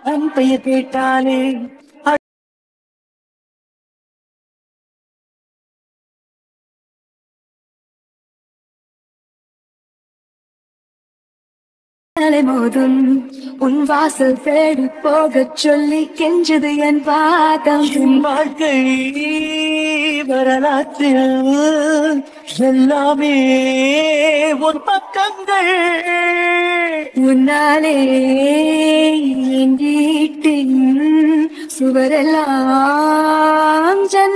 உன் பெயர் கேட்டாலே அலை மோதும் உன் வாசல் தேடி போகச் சொல்லி கெஞ்சது என் பாதம் என் வாழ்க்கை வரலாற்றில் எல்லாமே ஒரு பக்கங்கள் உன்னாலே என் வீட்டின் சுவரெல்லாம் ஜன்னல்